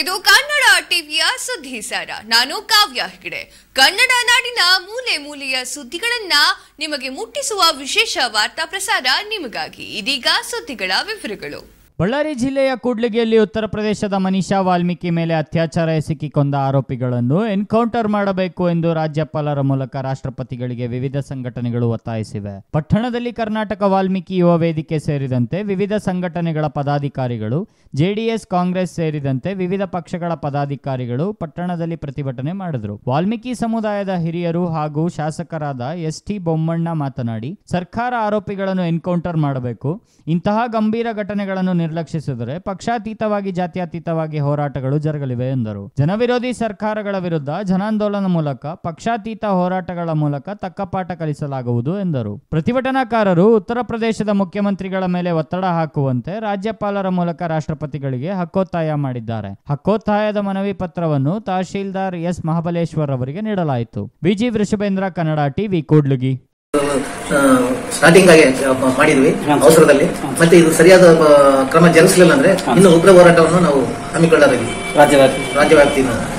ಇದು ಕನ್ನಡ ಟಿವಿಯ ಸುದ್ದಿ ಸಾರ ನಾನು ಕಾವ್ಯ ಹೆಗಡೆ ಕನ್ನಡ ನಾಡಿನ ಮೂಲೆ ಮೂಲೆಯ ಸುದ್ದಿಗಳನ್ನ ನಿಮಗೆ ಮುಟ್ಟಿಸುವ ವಿಶೇಷ ವಾರ್ತಾ ಪ್ರಸಾರ ನಿಮಗಾಗಿ ಇದೀಗ ಸುದ್ದಿಗಳ ವಿವರಗಳು ಬಳ್ಳಾರಿ ಜಿಲ್ಲೆಯ ಕೂಡ್ಲಿಗಿಯಲ್ಲಿ ಉತ್ತರ ಪ್ರದೇಶದ ಮನೀಷಾ ವಾಲ್ಮೀಕಿ ಮೇಲೆ ಅತ್ಯಾಚಾರ ಎಸಗಿಕೊಂಡ ಆರೋಪಿಗಳನ್ನು ಎನ್ಕೌಂಟರ್ ಮಾಡಬೇಕು ಎಂದು ರಾಜ್ಯಪಾಲರ ಮೂಲಕ ರಾಷ್ಟ್ರಪತಿಗಳಿಗೆ ವಿವಿಧ ಸಂಘಟನೆಗಳು ಒತ್ತಾಯಿಸಿವೆ ಪಟ್ಟಣದಲ್ಲಿ ಕರ್ನಾಟಕ ವಾಲ್ಮೀಕಿ ಯುವ ವೇದಿಕೆ ಸೇರಿದಂತೆ ವಿವಿಧ ಸಂಘಟನೆಗಳ ಪದಾಧಿಕಾರಿಗಳು ಜೆಡಿಎಸ್ ಕಾಂಗ್ರೆಸ್ ಸೇರಿದಂತೆ ವಿವಿಧ ಪಕ್ಷಗಳ ಪದಾಧಿಕಾರಿಗಳು ಪಟ್ಟಣದಲ್ಲಿ ಪ್ರತಿಭಟನೆ ಮಾಡಿದರು ವಾಲ್ಮೀಕಿ ಸಮುದಾಯದ ಹಿರಿಯರು ಹಾಗೂ ಶಾಸಕರಾದ ಎಸ್ ಟಿ ಬೊಮ್ಮಣ್ಣ ಮಾತನಾಡಿ ಸರ್ಕಾರ ಆರೋಪಿಗಳನ್ನು ಎನ್ಕೌಂಟರ್ ಮಾಡಬೇಕು ಇಂತಹ ಗಂಭೀರ ಘಟನೆಗಳನ್ನು ನಿರ್ಲಕ್ಷಿಸಿದರೆ ಪಕ್ಷಾತೀತವಾಗಿ ಜಾತ್ಯತೀತವಾಗಿ ಹೋರಾಟಗಳು ಜರುಗಲಿವೆ ಎಂದರು ಜನವಿರೋಧಿ ಸರ್ಕಾರಗಳ ವಿರುದ್ಧ ಜನಾಂದೋಲನ ಮೂಲಕ ಪಕ್ಷಾತೀತ ಹೋರಾಟಗಳ ಮೂಲಕ ತಕ್ಕ ಪಾಠ ಕಲಿಸಲಾಗುವುದು ಎಂದರು ಪ್ರತಿಭಟನಾಕಾರರು ಉತ್ತರ ಪ್ರದೇಶದ ಮುಖ್ಯಮಂತ್ರಿಗಳ ಮೇಲೆ ಒತ್ತಡ ಹಾಕುವಂತೆ ರಾಜ್ಯಪಾಲರ ಮೂಲಕ ರಾಷ್ಟ್ರಪತಿಗಳಿಗೆ ಹಕ್ಕೊತ್ತಾಯ ಮಾಡಿದ್ದಾರೆ ಹಕ್ಕೊತ್ತಾಯದ ಮನವಿ ಪತ್ರವನ್ನು ತಹಶೀಲ್ದಾರ್ ಎಸ್ ಮಹಾಬಲೇಶ್ವರ್ ಅವರಿಗೆ ನೀಡಲಾಯಿತು BG Vrishabhendra Kannada TV Kudligi starting ಆಗಿ ಮಾಡಿದ್ವಿ ಅವಸರದಲ್ಲಿ ಮತ್ತೆ ಇದು ಸರಿಯಾದ ಆ, ಕ್ರಮ ಜರುಗಿಸಲಿಲ್ಲ ಅಂದ್ರೆ ಇನ್ನು ಉಗ್ರ ಹೋರಾಟವನ್ನು ನಾವು ಹಮ್ಮಿಕೊಳ್ಳಲಾಗಿ ರಾಜ್ಯವ್ಯಾಪಿ ರಾಜ್ಯವ್ಯಾಪ್ತಿ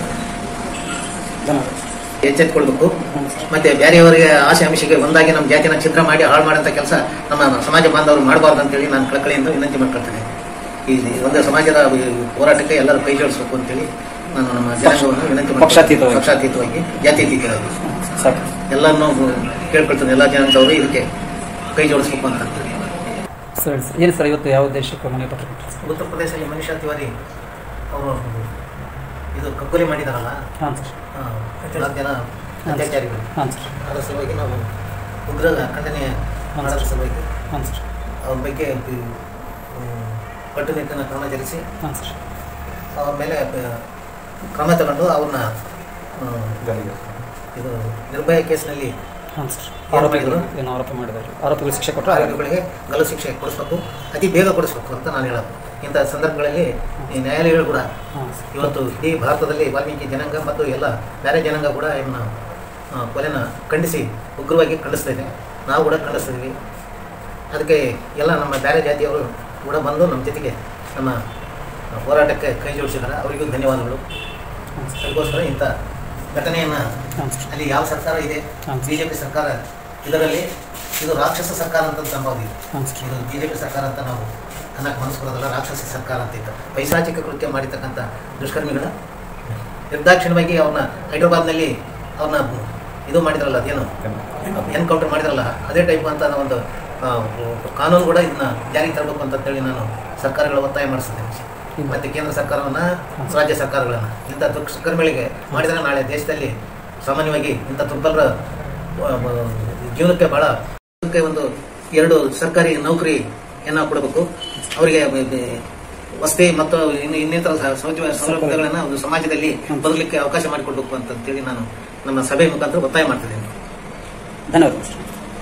ಧನ್ಯವಾದ ಎಚ್ಚೆತ್ತುಕೊಳ್ಬೇಕು ಮತ್ತೆ ಬೇರೆಯವರಿಗೆ ಆಸೆ ಆಮಿಷಗೆ ಒಂದಾಗಿ ನಮ್ಮ ಜಾತಿನ ಚಿತ್ರ ಮಾಡಿ ಹಾಳು ಮಾಡಂತ ಕೆಲಸ ನಮ್ಮ ಸಮಾಜ ಬಾಂಧವರು ಮಾಡಬಾರ್ದು ಅಂತೇಳಿ ನಾನು ಕಳಕಳಿಯಿಂದ ವಿನಂತಿ ಮಾಡ್ಕೊಳ್ತೇನೆ ಈ ಒಂದು ಸಮಾಜದ ಈ ಹೋರಾಟಕ್ಕೆ ಎಲ್ಲರೂ ಕೈ ಜೋಡಿಸಬೇಕು ಅಂತೇಳಿ ನಾನು ನಮ್ಮ ಜನಾಂಗವನ್ನು ವಿನಂತಿ ಮಾಡ್ತೀನಿ. ಪಕ್ಷಾತೀತವಾಗಿ. ಪಕ್ಷಾತೀತವಾಗಿ ಜಾತ್ಯತೀತವಾಗಿ ಸಾಕು ಎಲ್ಲರನ್ನೂ ಕೇಳ್ಕೊಳ್ತೇನೆ ಎಲ್ಲ ಜನಾಂಗದವರು ಇದಕ್ಕೆ ಕೈ ಜೋಡಿಸ್ಬೇಕು ಅಂತ ಸರಿ ಸರ್ ಏನು ಸರ್ ಇವತ್ತು ಯಾವ ಉದ್ದೇಶಕ್ಕೆ ಮನೆ ಪತ್ರ ಕೊಟ್ಟರು ಸರ್ ಉತ್ತರ ಪ್ರದೇಶದಲ್ಲಿ ಮನೀಷಾ ತಿವಾರಿ ಅವರು ಇದು ಕಗ್ಗೊಲೆ ಮಾಡಿದಾರಲ್ಲ ಹಾಂ ಸರ್ ಆ, ನಾಲ್ಕು ಜನ ಅತ್ಯಾಚಾರಿಗಳು ಹಾಂ ಸರ್ ಅದರ ಸಲುವಾಗಿ ನಾವು ಉಗ್ರ ಖಂಡನೆ ಮಾಡೋದ್ರ ಸಲುವಾಗಿ ಹಾಂ ಸರ್ ಅವ್ರ ಬಗ್ಗೆ ಈ, ಹ್ಮ್, ಕಟ್ಟುನಿಟ್ಟಿನ ಕ್ರಮ ಜರುಗಿಸಿ ಹಾಂ ಸರ್ ಅವ್ರ ಮೇಲೆ ಆ, ಕ್ರಮ ತಗೊಂಡು ಅವ್ರನ್ನ ಹ್ಮ್, ಇದು ನಿರ್ಭಯ ಕೇಸ್ನಲ್ಲಿ ಹಾಂ ಸರ್ ಆರೋಪಿಗಳು ಏನು ಆರೋಪ ಮಾಡಿದ್ದಾರೆ ಆರೋಪಿಗಳು ಶಿಕ್ಷೆ ಕೊಟ್ಟರೆ ಆರೋಪಿಗಳಿಗೆ ಗಲ್ಲು ಶಿಕ್ಷೆ ಕೊಡಿಸ್ಬೇಕು ಅತಿ ಬೇಗ ಕೊಡಿಸ್ಬೇಕು ಅಂತ ನಾನು ಹೇಳೋದು ಇಂಥ ಸಂದರ್ಭಗಳಲ್ಲಿ ಈ ನ್ಯಾಯಾಲಯಗಳು ಕೂಡ ಹಾಂ ಸರ್ ಇವತ್ತು ಇಡೀ ಭಾರತದಲ್ಲಿ ವಾಲ್ಮೀಕಿ ಜನಾಂಗ ಮತ್ತು ಎಲ್ಲ ಬೇರೆ ಜನಾಂಗ ಕೂಡ ಇವನ್ನ ಆ, ಕೊಲೆನ ಖಂಡಿಸಿ ಉಗ್ರವಾಗಿ ಖಂಡಿಸ್ತಾ ಇದೆ ನಾವು ಕೂಡ ಖಂಡಿಸ್ತಿದ್ವಿ ಅದಕ್ಕೆ ಎಲ್ಲ ನಮ್ಮ ಬೇರೆ ಜಾತಿಯವರು ಕೂಡ ಬಂದು ನಮ್ಮ ಜೊತೆಗೆ ನಮ್ಮ ಹೋರಾಟಕ್ಕೆ ಕೈ ಜೋಡಿಸಿದ್ದಾರೆ ಅವರಿಗೂ ಧನ್ಯವಾದಗಳು ಹಾಂ ಸರ್ ಅದಕ್ಕೋಸ್ಕರ ಇಂಥ ಘಟನೆಯನ್ನು ಹಾಂ ಸರ್ ಅಲ್ಲಿ ಯಾವ ಸರ್ಕಾರ ಇದೆ ಹಾಂ. ಬಿ ಜೆ ಪಿ ಸರ್ಕಾರ ಇದರಲ್ಲಿ ಇದು ರಾಕ್ಷಸ ಸರ್ಕಾರ ಅಂತ ನಂಬೋದು ಇದು ಹಾಂ ಸರ್ ಇದು ಬಿಜೆಪಿ ಸರ್ಕಾರ ಅಂತ ನಾವು ಅನ್ನಕ್ಕೆ ಮನಸ್ಸು ಬರೋದಲ್ಲ ರಾಕ್ಷಸ ಸರ್ಕಾರ ಅಂತ ಇತ್ತು ಪೈಶಾಚಿಕ ಕೃತ್ಯ ಮಾಡಿರ್ತಕ್ಕಂಥ ದುಷ್ಕರ್ಮಿಗಳ ನಿರ್ದಾಕ್ಷಿಣ್ಯವಾಗಿ ಅವ್ರನ್ನ ಹೈದ್ರಾಬಾದ್ನಲ್ಲಿ ಅವ್ರನ್ನ ಇದು ಮಾಡಿದ್ರಲ್ಲ ಅದೇನು ಎನ್ಕೌಂಟರ್ ಮಾಡಿದ್ರಲ್ಲ ಅದೇ ಟೈಪ್ ಅಂತ ನಾವು ಒಂದು ಆ, ಕಾನೂನು ಕೂಡ ಇದನ್ನ ಜಾರಿಗೆ ತರಬೇಕು ಅಂತೇಳಿ ನಾನು ಸರ್ಕಾರಗಳ ಒತ್ತಾಯ ಮಾಡಿಸ್ತೇನೆ ಮತ್ತೆ ಕೇಂದ್ರ ಸರ್ಕಾರವನ್ನ ರಾಜ್ಯ ಸರ್ಕಾರಗಳನ್ನ ಇಂಥ ದುಷ್ಕರ್ಮಿಗಳಿಗೆ ಮಾಡಿದರೆ ನಾಳೆ ದೇಶದಲ್ಲಿ ಸಾಮಾನ್ಯವಾಗಿ ಇಂಥ ದುರ್ಬಲರ ಆ, ಆ, ಜೀವನಕ್ಕೆ ಬಹಳ ಅದಕ್ಕೆ ಒಂದು ಎರಡು ಸರ್ಕಾರಿ ನೌಕರಿಯನ್ನ ಕೊಡಬೇಕು ಅವರಿಗೆ ಬ- ಬ- ವಸತಿ ಮತ್ತು ಇನ್ನು ಇನ್ನಿತರ ಸ- ಸೌಲಭ್ಯ ಸೌಲಭ್ಯಗಳನ್ನ ಒಂದು ಸಮಾಜದಲ್ಲಿ ಬದಲಿಕ್ಕೆ ಅವಕಾಶ ಮಾಡಿಕೊಡ್ಬೇಕು ಅಂತೇಳಿ ನಾನು ನಮ್ಮ ಸಭೆ ಮುಖಾಂತರ ಒತ್ತಾಯ ಮಾಡ್ತಿದ್ದೇನೆ ಧನ್ಯವಾದ ಸರ್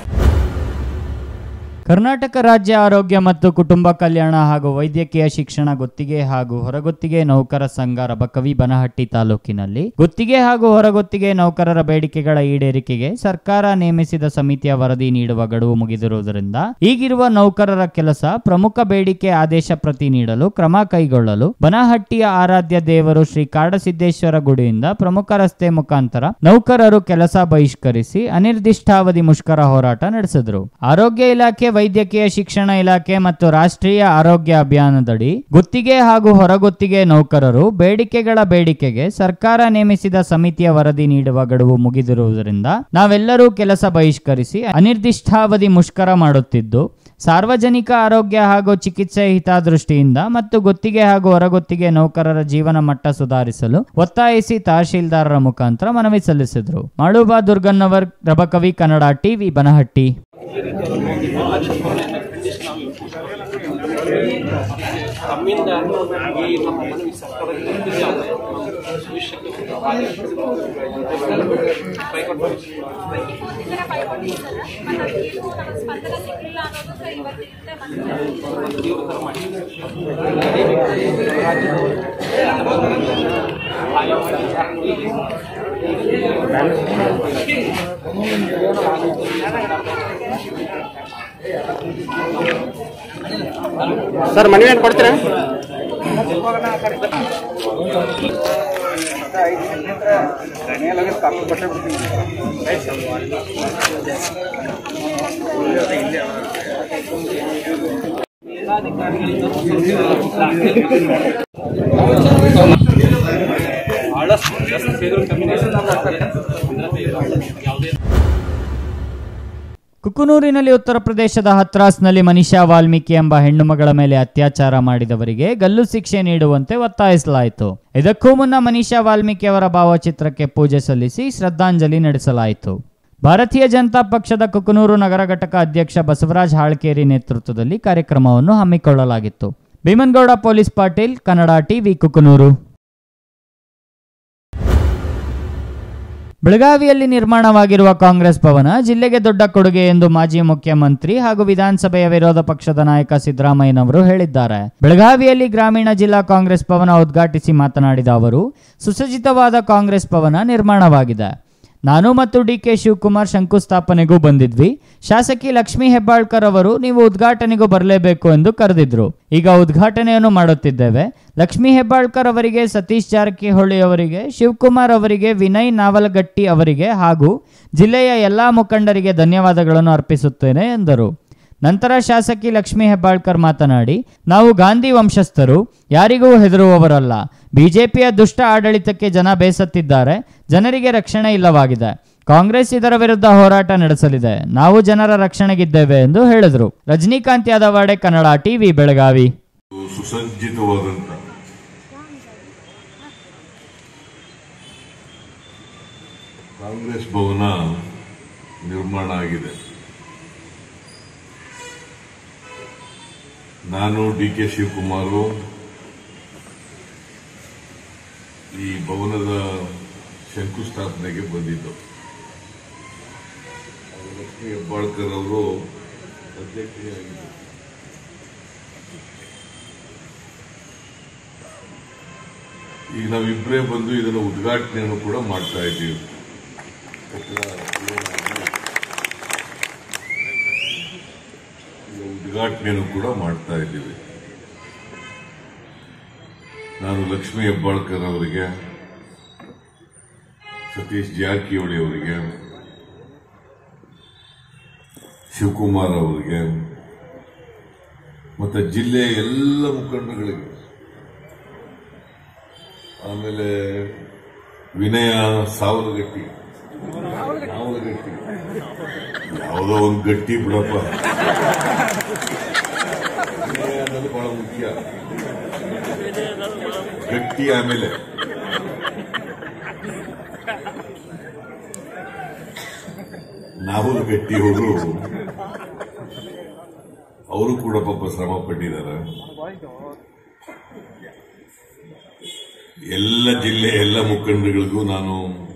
ಕರ್ನಾಟಕ ರಾಜ್ಯ ಆರೋಗ್ಯ ಮತ್ತು ಕುಟುಂಬ ಕಲ್ಯಾಣ ಹಾಗೂ ವೈದ್ಯಕೀಯ ಶಿಕ್ಷಣ ಗುತ್ತಿಗೆ ಹಾಗೂ ಹೊರಗುತ್ತಿಗೆ ನೌಕರ ಸಂಘ ರಬಕವಿ ಬನಹಟ್ಟಿ ತಾಲೂಕಿನಲ್ಲಿ ಗುತ್ತಿಗೆ ಹಾಗೂ ಹೊರಗುತ್ತಿಗೆ ನೌಕರರ ಬೇಡಿಕೆಗಳ ಈಡೇರಿಕೆಗೆ ಸರ್ಕಾರ ನೇಮಿಸಿದ ಸಮಿತಿಯ ವರದಿ ನೀಡುವ ಗಡುವು ಮುಗಿದಿರುವುದರಿಂದ ಈಗಿರುವ ನೌಕರರ ಕೆಲಸ ಪ್ರಮುಖ ಬೇಡಿಕೆ ಆದೇಶ ಪ್ರತಿ ನೀಡಲು ಕ್ರಮ ಕೈಗೊಳ್ಳಲು ಬನಹಟ್ಟಿಯ ಆರಾಧ್ಯ ದೇವರು ಶ್ರೀ ಕಾಡಸಿದ್ದೇಶ್ವರ ಗುಡಿಯಿಂದ ಪ್ರಮುಖ ರಸ್ತೆ ಮುಖಾಂತರ ನೌಕರರು ಕೆಲಸ ಬಹಿಷ್ಕರಿಸಿ ಅನಿರ್ದಿಷ್ಟಾವಧಿ ಮುಷ್ಕರ ಹೋರಾಟ ನಡೆಸಿದರು ಆರೋಗ್ಯ ಇಲಾಖೆ ವೈದ್ಯಕೀಯ ಶಿಕ್ಷಣ ಇಲಾಖೆ ಮತ್ತು ರಾಷ್ಟ್ರೀಯ ಆರೋಗ್ಯ ಅಭಿಯಾನದಡಿ ಗುತ್ತಿಗೆ ಹಾಗೂ ಹೊರಗುತ್ತಿಗೆ ನೌಕರರು ಬೇಡಿಕೆಗಳ ಬೇಡಿಕೆಗೆ ಸರ್ಕಾರ ನೇಮಿಸಿದ ಸಮಿತಿಯ ವರದಿ ನೀಡುವ ಗಡುವು ಮುಗಿದಿರುವುದರಿಂದ ನಾವೆಲ್ಲರೂ ಕೆಲಸ ಬಹಿಷ್ಕರಿಸಿ ಅನಿರ್ದಿಷ್ಟಾವಧಿ ಮುಷ್ಕರ ಮಾಡುತ್ತಿದ್ದು ಸಾರ್ವಜನಿಕ ಆರೋಗ್ಯ ಹಾಗೂ ಚಿಕಿತ್ಸೆ ಹಿತದೃಷ್ಟಿಯಿಂದ ಮತ್ತು ಗುತ್ತಿಗೆ ಹಾಗೂ ಹೊರಗುತ್ತಿಗೆ ನೌಕರರ ಜೀವನ ಮಟ್ಟ ಸುಧಾರಿಸಲು ಒತ್ತಾಯಿಸಿ ತಹಶೀಲ್ದಾರರ ಮುಖಾಂತರ ಮನವಿ ಸಲ್ಲಿಸಿದರು ಮಾಳುಬಾ ದುರ್ಗನ್ನವರ್ ರಬಕವಿ ಕನ್ನಡ ಟಿವಿ ಬನಹಟ್ಟಿ ತಮ್ಮಿಂದ ಈ ನಮ್ಮ ಮನವಿ ಸರ್ಕಾರಕ್ಕೆ ತಲುಪಿದೆ ಆದರೆ ಭವಿಷ್ಯಕ್ಕೆ ಸ್ಪಂದನ ಸಿಗಲಿಲ್ಲ ಅನ್ನೋದು ಸರ್ ಇವತ್ತಿನಿಂದ ಬಂದಿದೆ ತೀವ್ರತರ ಮಾಡಿ ಅದೇ ರೀತಿ ರಾಜ್ಯದವರು ಆಯಾ ವಿಚಾರಗಳಿಗೆ ಸರ್ ಮನವಿ ಏನು ಕೊಡ್ತೀರಾ ಕುಕುನೂರಿನಲ್ಲಿ ಉತ್ತರ ಪ್ರದೇಶದ ಹತ್ರಾಸ್ನಲ್ಲಿ ಮನಿಷಾ ವಾಲ್ಮೀಕಿ ಎಂಬ ಹೆಣ್ಣು ಮಗಳ ಮೇಲೆ ಅತ್ಯಾಚಾರ ಮಾಡಿದವರಿಗೆ ಗಲ್ಲು ಶಿಕ್ಷೆ ನೀಡುವಂತೆ ಒತ್ತಾಯಿಸಲಾಯಿತು ಇದಕ್ಕೂ ಮುನ್ನ ಮನಿಷಾ ವಾಲ್ಮೀಕಿ ಅವರ ಭಾವಚಿತ್ರಕ್ಕೆ ಪೂಜೆ ಸಲ್ಲಿಸಿ ಶ್ರದ್ಧಾಂಜಲಿ ನಡೆಸಲಾಯಿತು ಭಾರತೀಯ ಜನತಾ ಪಕ್ಷದ ಕುಕನೂರು ನಗರ ಘಟಕ ಅಧ್ಯಕ್ಷ ಬಸವರಾಜ್ ಹಾಳ್ಕೇರಿ ನೇತೃತ್ವದಲ್ಲಿ ಕಾರ್ಯಕ್ರಮವನ್ನು ಹಮ್ಮಿಕೊಳ್ಳಲಾಗಿತ್ತು ಭೀಮನ್ಗೌಡ ಪೊಲೀಸ್ ಪಾಟೀಲ್ ಕನ್ನಡ ಟಿವಿ ಕುಕನೂರು ಬೆಳಗಾವಿಯಲ್ಲಿ ನಿರ್ಮಾಣವಾಗಿರುವ ಕಾಂಗ್ರೆಸ್ ಭವನ ಜಿಲ್ಲೆಗೆ ದೊಡ್ಡ ಕೊಡುಗೆ ಎಂದು ಮಾಜಿ ಮುಖ್ಯಮಂತ್ರಿ ಹಾಗೂ ವಿಧಾನಸಭೆಯ ವಿರೋಧ ಪಕ್ಷದ ನಾಯಕ ಸಿದ್ದರಾಮಯ್ಯನವರು ಹೇಳಿದ್ದಾರೆ ಬೆಳಗಾವಿಯಲ್ಲಿ ಗ್ರಾಮೀಣ ಜಿಲ್ಲಾ ಕಾಂಗ್ರೆಸ್ ಭವನ ಉದ್ಘಾಟಿಸಿ ಮಾತನಾಡಿದ ಅವರು ಸುಸಜ್ಜಿತವಾದ ಕಾಂಗ್ರೆಸ್ ಭವನ ನಿರ್ಮಾಣವಾಗಿದೆ ನಾನು ಮತ್ತು ಡಿ ಕೆ ಶಿವಕುಮಾರ್ ಶಂಕುಸ್ಥಾಪನೆಗೂ ಬಂದಿದ್ವಿ ಶಾಸಕಿ ಲಕ್ಷ್ಮೀ ಹೆಬ್ಬಾಳ್ಕರ್ ಅವರು ನೀವು ಉದ್ಘಾಟನೆಗೂ ಬರಲೇಬೇಕು ಎಂದು ಕರೆದಿದ್ರು ಈಗ ಉದ್ಘಾಟನೆಯನ್ನು ಮಾಡುತ್ತಿದ್ದೇವೆ ಲಕ್ಷ್ಮೀ ಹೆಬ್ಬಾಳ್ಕರ್ ಅವರಿಗೆ ಸತೀಶ್ ಜಾರಕಿಹೊಳಿ ಅವರಿಗೆ ಶಿವಕುಮಾರ್ ಅವರಿಗೆ ವಿನಯ್ ನಾವಲಗಟ್ಟಿ ಅವರಿಗೆ ಹಾಗೂ ಜಿಲ್ಲೆಯ ಎಲ್ಲಾ ಮುಖಂಡರಿಗೆ ಧನ್ಯವಾದಗಳನ್ನು ಅರ್ಪಿಸುತ್ತೇನೆ ಎಂದರು ನಂತರ ಶಾಸಕಿ ಲಕ್ಷ್ಮೀ ಹೆಬ್ಬಾಳ್ಕರ್ ಮಾತನಾಡಿ ನಾವು ಗಾಂಧಿ ವಂಶಸ್ಥರು ಯಾರಿಗೂ ಹೆದರುವವರಲ್ಲ ಬಿಜೆಪಿಯ ದುಷ್ಟ ಆಡಳಿತಕ್ಕೆ ಜನ ಬೇಸತ್ತಿದ್ದಾರೆ ಜನರಿಗೆ ರಕ್ಷಣೆ ಇಲ್ಲವಾಗಿದೆ ಕಾಂಗ್ರೆಸ್ ಇದರ ವಿರುದ್ಧ ಹೋರಾಟ ನಡೆಸಲಿದೆ ನಾವು ಜನರ ರಕ್ಷಣೆಗಿದ್ದೇವೆ ಎಂದು ಹೇಳಿದರು ರಜನಿಕಾಂತ್ ಯಾದವಾಡೆ ಕನ್ನಡ ಟಿವಿ ಬೆಳಗಾವಿ ಸುಸಜ್ಜಿತವಾದಂತ ಕಾಂಗ್ರೆಸ್ ಭವನ ನಿರ್ಮಾಣ ಆಗಿದೆ ನಾನು ಡಿ ಕೆ ಶಿವಕುಮಾರು ಈ ಭವನದ ಶಂಕುಸ್ಥಾಪನೆಗೆ ಬಂದಿದ್ದು ಲಕ್ಷ್ಮೀ ಹೆಬ್ಬಾಳ್ಕರ್ ಅವರು ಅಧ್ಯಕ್ಷರಾಗಿದ್ದರು ಈಗ ನಾವಿಬ್ಬರೇ ಬಂದು ಇದನ್ನು ಉದ್ಘಾಟನೆಯನ್ನು ಕೂಡ ಮಾಡ್ತಾ ಇದ್ದೀವಿ ಈಗ ಉದ್ಘಾಟನೆಯನ್ನು ಕೂಡ ಮಾಡ್ತಾ ಇದ್ದೀವಿ ನಾನು ಲಕ್ಷ್ಮೀ ಹೆಬ್ಬಾಳ್ಕರ್ ಅವರಿಗೆ ಸತೀಶ್ ಜಾರಕಿಹೊಳಿ ಅವರಿಗೆ ಶಿವಕುಮಾರ್ ಅವರಿಗೆ ಮತ್ತೆ ಜಿಲ್ಲೆಯ ಎಲ್ಲ ಮುಖಂಡಗಳಿಗೆ ಆಮೇಲೆ ವಿನಯ ಸಾವಲಗಟ್ಟಿ ಸಾವಲಗಟ್ಟಿ ಯಾವುದೋ ಒಂದು ಗಟ್ಟಿ ಬಿಡಪ್ಪ ವಿನಯ ಅನ್ನೋದು ಬಹಳ ಮುಖ್ಯ ಗಟ್ಟಿ ಆಮೇಲೆ ನಾಹುಲ್ ಗಟ್ಟಿ ಅವರು ಅವರು ಕೂಡ ಪಾಪ ಶ್ರಮ ಪಟ್ಟಿದ್ದಾರೆ ಎಲ್ಲ ಜಿಲ್ಲೆ ಎಲ್ಲ ಮುಖಂಡರಿಗಳಿಗೂ ನಾನು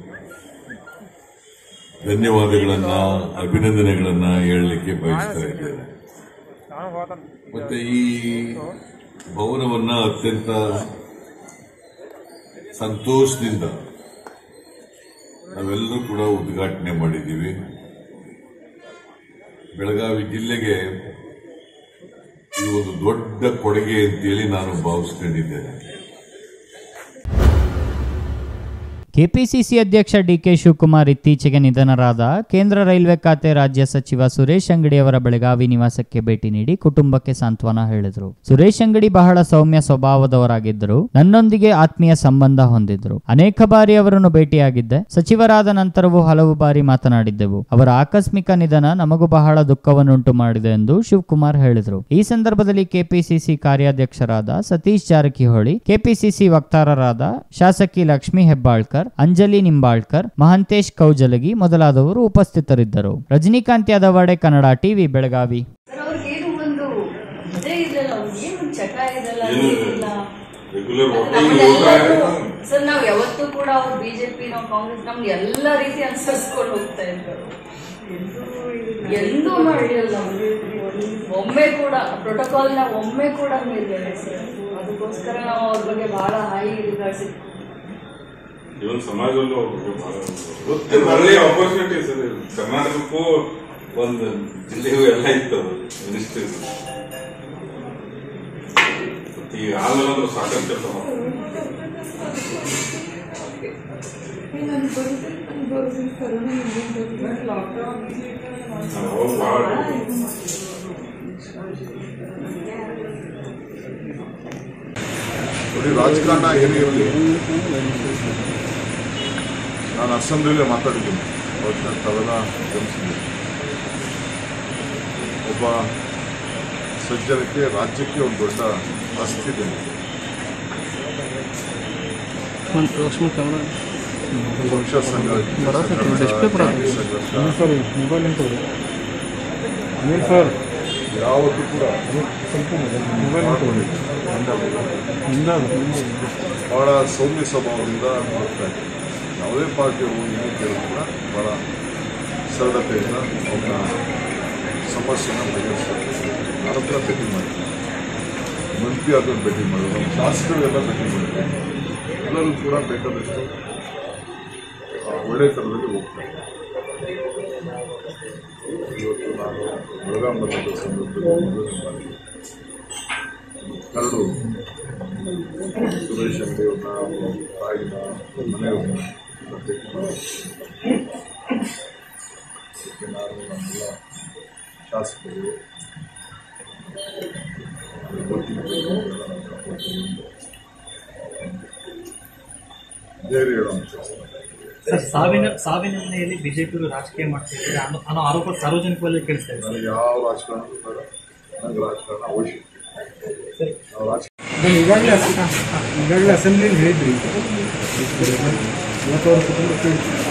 ಧನ್ಯವಾದಗಳನ್ನ ಅಭಿನಂದನೆಗಳನ್ನ ಹೇಳಲಿಕ್ಕೆ ಬಯಸ್ತಾ ಇದ್ದೇನೆ ಮತ್ತೆ ಈ ಭವನವನ್ನ ಅತ್ಯಂತ ಸಂತೋಷದಿಂದ ನಾವೆಲ್ಲರೂ ಕೂಡ ಉದ್ಘಾಟನೆ ಮಾಡಿದ್ದೀವಿ ಬೆಳಗಾವಿ ಜಿಲ್ಲೆಗೆ ಇದು ಒಂದು ದೊಡ್ಡ ಕೊಡುಗೆ ಅಂತೇಳಿ ನಾನು ಭಾವಿಸ್ಕೊಂಡಿದ್ದೇನೆ ಕೆಪಿಸಿಸಿ ಅಧ್ಯಕ್ಷ ಡಿಕೆ ಶಿವಕುಮಾರ್ ಇತ್ತೀಚೆಗೆ ನಿಧನರಾದ ಕೇಂದ್ರ ರೈಲ್ವೆ ಖಾತೆ ರಾಜ್ಯ ಸಚಿವ ಸುರೇಶ್ ಅಂಗಡಿ ಅವರ ಬೆಳಗಾವಿ ನಿವಾಸಕ್ಕೆ ಭೇಟಿ ನೀಡಿ ಕುಟುಂಬಕ್ಕೆ ಸಾಂತ್ವನ ಹೇಳಿದರು ಸುರೇಶ್ ಅಂಗಡಿ ಬಹಳ ಸೌಮ್ಯ ಸ್ವಭಾವದವರಾಗಿದ್ದರು ನನ್ನೊಂದಿಗೆ ಆತ್ಮೀಯ ಸಂಬಂಧ ಹೊಂದಿದ್ರು ಅನೇಕ ಬಾರಿ ಅವರನ್ನು ಭೇಟಿಯಾಗಿದ್ದೆ ಸಚಿವರಾದ ನಂತರವೂ ಹಲವು ಬಾರಿ ಮಾತನಾಡಿದ್ದೆವು ಅವರ ಆಕಸ್ಮಿಕ ನಿಧನ ನಮಗೂ ಬಹಳ ದುಃಖವನ್ನುಂಟು ಮಾಡಿದೆ ಎಂದು ಶಿವಕುಮಾರ್ ಹೇಳಿದರು ಈ ಸಂದರ್ಭದಲ್ಲಿ ಕೆಪಿಸಿಸಿ ಕಾರ್ಯಾಧ್ಯಕ್ಷರಾದ ಸತೀಶ್ ಜಾರಕಿಹೊಳಿ ಕೆಪಿಸಿಸಿ ವಕ್ತಾರರಾದ ಶಾಸಕಿ ಲಕ್ಷ್ಮೀ ಹೆಬ್ಬಾಳ್ಕರ್ ಅಂಜಲಿ ನಿಂಬಾಳ್ಕರ್ ಮಹಂತೇಶ್ ಕೌಜಲಗಿ ಮೊದಲಾದವರು ಉಪಸ್ಥಿತರಿದ್ದರು ರಜನಿಕಾಂತ್ ಯಾದವಾಡೆ ಕನ್ನಡ ಟಿವಿ ಬೆಳಗಾವಿ ಸರ್ ಅವ್ರಿಗೇನು ಒಂದು ಇದೇ ಇರಲ್ಲ ಅವ್ರಿಗೆ ಒಂದು ಚಟ ಇರಲ್ಲ ಏನಿಲ್ಲ ರೆಗ್ಯುಲರ್ ನಮ್ಗೆಲ್ಲರಿಗೂ- ಸರ್ ನಾವ್ ಯಾವತ್ತೂ ಕೂಡ ಅವ್ರು ಬಿಜೆಪಿ ನಾವು ಕಾಂಗ್ರೆಸ್ ನಮ್ಗೆ ಎಲ್ಲ ರೀತಿ ಅನುಸರಿಸ್ಕೊಂಡು ಹೋಗ್ತಾ ಇದ್ರು ಎಂದೂ ಮಾಡಿರಲ್ಲ ಒಮ್ಮೆ ಕೂಡ ಪ್ರೋಟೋಕಾಲ್ ನ ಒಮ್ಮೆ ಕೂಡ ಮೀರಿಲ್ಲ ಸರ್ ಅದಕ್ಕೋಸ್ಕರ ನಾವು ಅವ್ರ ಬಗ್ಗೆ ಬಹಳ ಹೈ ರಿಗಾರ್ಡ್ಸ್ ಇವನ್ ಸಮಾಜದಲ್ಲೂ ಅವ್ರಿಗೆ ಬಹಳ ಗೊತ್ತಿಲ್ಲ ಒಳ್ಳೆಯ ಆಪರ್ಚುನಿಟಿ ಸರ್ ಇದು. ಕರ್ನಾಟಕಕ್ಕೂ ಒಂದು ಜಿಲ್ಲೆಗೂ ಎಲ್ಲ ಇತ್ತು ಮಿನಿಸ್ಟ್ರಿ ಈಗ ಆಗಲ್ಲ ಅಂದ್ರೆ ಸಾಕಷ್ಟು ಕೆಲಸ ಮಾಡ್ತಾರೆ ಅವಾಗ ಭಾಳ ನೋಡಿ ರಾಜಕಾರಣ ಏನೇ ಇರಲಿ ನಾನು ಅಸೆಂಬ್ಲಿಲೇ ಮಾತಾಡಿದ್ದೀನಿ ಅವತ್ತು ತಾವೆಲ್ಲ ಗಮನಿಸಿದ್ದೀನಿ ಒಬ್ಬ ಸಜ್ಜನಕ್ಕೆ ರಾಜ್ಯಕ್ಕೆ ಒಂದು ದೊಡ್ಡ ಆಸ್ತಿ ಇದೆ ಲಕ್ಷ್ಮಣ್ ಕ್ಯಾಮ್ರಾ ಪಕ್ಷ ಸಂಘರ್ಷ ಡಿಸ್ಪ್ಲೇ ಕೂಡ ಸಂಘರ್ಷ ಸರ್ ಮೊಬೈಲ್ ಅಂತ ಅನಿಲ್ ಸರ್ ಯಾವತ್ತೂ ಕೂಡ ಮೊಬೈಲ್ ಬಹಳ ಸೌಮ್ಯ ಸ್ವಭಾವದಿಂದ ಹೋಗ್ತಾ ಇದ್ದಾರೆ ಯಾವುದೇ ಪಾರ್ಟಿಯವರು ಏನೇ ಕೇಳಿದ್ರೆ ಬಹಳ ಸರಳತೆಯಿಂದ ಅವರ ಸಮಸ್ಯೆನ ಬಗೆಹರಿಸ್ತಾರೆ ನಾನು ಕೂಡ ಭೇಟಿ ಮಾಡಿದ್ದೆ ಮಂತ್ರಿ ಆದವ್ರು ಭೇಟಿ ಮಾಡಿದ್ರು ನಮ್ಮ ಶಾಸಕರಿಗೆಲ್ಲ ಭೇಟಿ ಮಾಡಿದ್ದೆ ಎಲ್ಲರೂ ಕೂಡ ಬೇಕಾದಷ್ಟು ಆ, ಒಳ್ಳೆ ಥರದಲ್ಲಿ ಹೋಗ್ತಾ ಇದ್ದಾರೆ ಇವತ್ತು ನಾನು ಬೆಳಗಾಂ ಬಂದ ಸಂದರ್ಭದಲ್ಲಿ ಮೊದಲನೇ ಬಾರಿ ಕರಡು ಸುರೇಶ್ ಅಂಗಡಿಯವ್ರನ್ನ ಅವ್ರ ತಾಯಿನ ಅವ್ರ ಮನೆಯವ್ರನ್ನ ಎಲ್ಲ ಭೇಟಿ ಮಾಡಿ ಅದಕ್ಕೆ ನಾನು ನಮ್ಮೆಲ್ಲ ಶಾಸಕರು ಗೊತ್ತಿದ್ದವರು ಎಲ್ಲ ನನ್ನ ಕರ್ಕೊಂಡು ಧೈರ್ಯ ಹೇಳುವಂಥ ಸರ್ ಸಾವಿನ ಸಾವಿನ ಹಿನ್ನೆಲೆಯಲ್ಲಿ ಬಿಜೆಪಿ ರಾಜಕೀಯ ಮಾಡ್ತಿದ್ದಾರೆ ಅನ್ನೋ ಅನ್ನೋ ಆರೋಪ ಸಾರ್ವಜನಿಕವಾಗಿ ಕೇಳಿಸ್ತಾ ಇದೆ ನನಗೆ ಯಾವ ರಾಜಕಾರಣ ಬೇಡ ನನಗೆ ರಾಜಕಾರಣ ಅವಶ್ಯಕತೆ ನಾವು ರಾಜಕಾರಣ ಈಗಾಗಲೇ ಈಗಾಗಲೇ ಅಸೆಂಬ್ಲಿಲಿ ಹೇಳಿದ್ರಿ ಇವತ್ತು ಅವ್ರ ಕುಟುಂಬಕ್ಕೆ